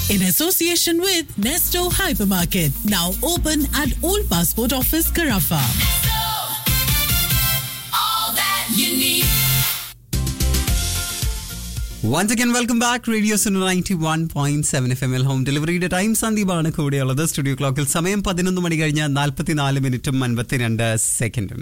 in association with Nesto Hypermarket, now open at Old Passport Office, Carafa. all that you need. Once again welcome back radio Suno ninety one point seven F M L home ഡെലിവറിയുടെ time സന്ദീപാണ് കൂടെയുള്ളത് studio ക്ലോക്കിൽ സമയം പതിനൊന്ന് മണി കഴിഞ്ഞ് നാൽപ്പത്തിനാല് മിനിറ്റും അൻപത്തിരണ്ട് സെക്കൻഡും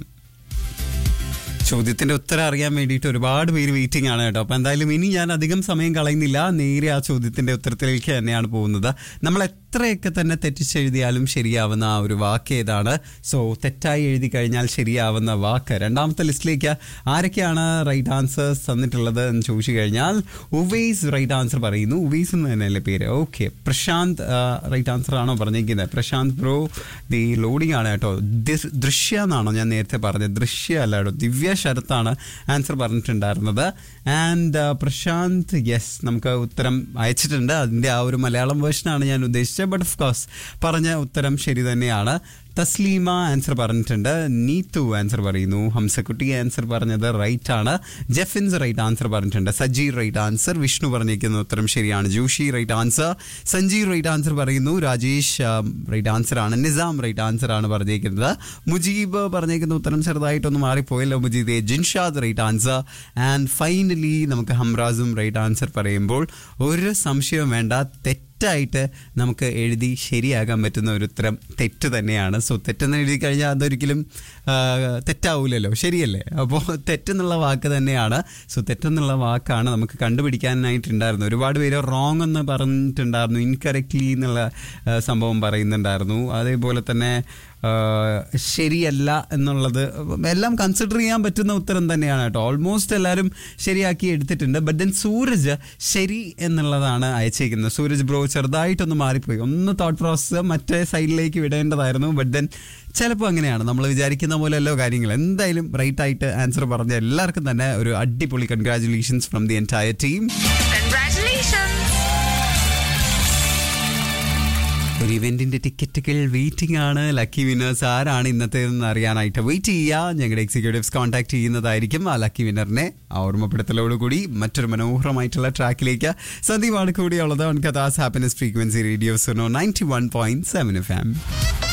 ചോദ്യത്തിന്റെ ഉത്തരം അറിയാൻ വേണ്ടിയിട്ട് ഒരുപാട് പേര് വെയിറ്റിംഗ് ആണ് കേട്ടോ അപ്പൊ എന്തായാലും ഇനി ഞാൻ അധികം സമയം കളയുന്നില്ല നേരെ ആ ചോദ്യത്തിന്റെ ഉത്തരത്തിലേക്ക് തന്നെയാണ് പോകുന്നത് നമ്മൾ എത്രയൊക്കെ തന്നെ തെറ്റിച്ചെഴുതിയാലും ശരിയാവുന്ന ആ ഒരു വാക്ക് ഏതാണ് സോ തെറ്റായി എഴുതി കഴിഞ്ഞാൽ ശരിയാവുന്ന വാക്ക് രണ്ടാമത്തെ ലിസ്റ്റിലേക്ക് ആരൊക്കെയാണ് റൈറ്റ് ആൻസേഴ്സ് തന്നിട്ടുള്ളത് എന്ന് ചോദിച്ചു കഴിഞ്ഞാൽ ഉവൈസ് റൈറ്റ് ആൻസർ പറയുന്നു ഉവൈസ് എന്ന് തന്നെയല്ലേ പേര് ഓക്കെ പ്രശാന്ത് റൈറ്റ് ആൻസർ ആണോ പറഞ്ഞിരിക്കുന്നത് പ്രശാന്ത് ബ്രോ ദി ലോഡിംഗ് ആണ് കേട്ടോ ദൃ- ദൃശ്യ എന്നാണോ ഞാൻ നേരത്തെ പറഞ്ഞത് ദൃശ്യ അല്ല കേട്ടോ ദിവ്യ ശരത്താണ് ആൻസർ പറഞ്ഞിട്ടുണ്ടായിരുന്നത് ആൻഡ് പ്രശാന്ത് യെസ് നമുക്ക് ഉത്തരം അയച്ചിട്ടുണ്ട് അതിൻ്റെ ആ ഒരു മലയാളം വേർഷനാണ് ഞാൻ ഉദ്ദേശിച്ചത് ബട്ട് ഓഫ് കോഴ്സ് പറഞ്ഞ ഉത്തരം ശരി തന്നെയാണ് തസ്ലീമ ആൻസർ പറഞ്ഞിട്ടുണ്ട് നീതു ആൻസർ പറയുന്നു ഹംസക്കുട്ടി ആൻസർ പറഞ്ഞത് റൈറ്റ് ആണ് ജെഫിൻസ് റൈറ്റ് ആൻസർ പറഞ്ഞിട്ടുണ്ട് സജി റൈറ്റ് ആൻസർ വിഷ്ണു പറഞ്ഞിരിക്കുന്ന ഉത്തരം ശരിയാണ് Joshi right answer Sanjeev right answer പറയുന്നു രാജേഷ് റൈറ്റ് ആൻസർ ആണ് നിസാം റൈറ്റ് ആൻസർ ആണ് പറഞ്ഞിരിക്കുന്നത് മുജീബ് പറഞ്ഞിരിക്കുന്ന ഉത്തരം ചെറുതായിട്ടൊന്ന് മാറിപ്പോയല്ലോ Mujeeb Jinshad right answer and finally നമുക്ക് ഹംറാസും റൈറ്റ് ആൻസർ പറയുമ്പോൾ ഒരു സംശയവും വേണ്ട തെറ്റായിട്ട് നമുക്ക് എഴുതി ശരിയാകാൻ പറ്റുന്ന ഒരു ഉത്തരം തെറ്റ് തന്നെയാണ് സോ തെറ്റെന്ന് എഴുതി കഴിഞ്ഞാൽ അതൊരിക്കലും ആ, തെറ്റാവൂലല്ലോ ശരിയല്ലേ അപ്പോൾ തെറ്റെന്നുള്ള വാക്ക് തന്നെയാണ് സോ തെറ്റെന്നുള്ള വാക്കാണ് നമുക്ക് കണ്ടുപിടിക്കാനായിട്ടുണ്ടായിരുന്നു ഒരുപാട് പേര് റോങ് എന്ന് പറഞ്ഞിട്ടുണ്ടായിരുന്നു ഇൻകറക്റ്റ്ലി എന്നുള്ള ആ, സംഭവം പറയുന്നുണ്ടായിരുന്നു അതേപോലെ തന്നെ ആ, ശരിയല്ല എന്നുള്ളത് എല്ലാം കൺസിഡർ ചെയ്യാൻ പറ്റുന്ന ഉത്തരം തന്നെയാണ് കേട്ടോ ഓൾമോസ്റ്റ് എല്ലാവരും ശരിയാക്കി എടുത്തിട്ടുണ്ട് ബട്ട് ദെൻ സൂരജ് ശരി എന്നുള്ളതാണ് അയച്ചേക്കുന്നത് സൂരജ് ബ്രോ ചെറുതായിട്ടൊന്ന് മാറിപ്പോയി ഒന്ന് തോട്ട് പ്രോസസ്സ് മറ്റേ സൈഡിലേക്ക് വിടേണ്ടതായിരുന്നു ബട്ട് ദെൻ ചിലപ്പോൾ അങ്ങനെയാണ് നമ്മൾ വിചാരിക്കുന്ന പോലെയല്ലോ കാര്യങ്ങൾ എന്തായാലും റൈറ്റ് ആയിട്ട് ആൻസർ പറഞ്ഞ എല്ലാവർക്കും തന്നെ ഒരു അടിപൊളി congratulations from the entire team Congratulations. ഒരു ഇവന്റിന്റെ ടിക്കറ്റുകൾ വെയിറ്റിംഗ് ആണ് ലക്കി വിന്നേഴ്സ് ആരാണ് ഇന്നത്തെ അറിയാനായിട്ട് വെയിറ്റ് ചെയ്യുക ഞങ്ങളുടെ എക്സിക്യൂട്ടീവ്സ് കോൺടാക്ട് ചെയ്യുന്നതായിരിക്കും ആ ലക്കി വിന്നറിനെ ആ ഓർമ്മപ്പെടുത്തലോടുകൂടി മറ്റൊരു മനോഹരമായിട്ടുള്ള ട്രാക്കിലേക്ക് സന്ദീപാണ് കൂടിയുള്ളത് on Kathas happiness frequency radio Suno ninety one point seven F M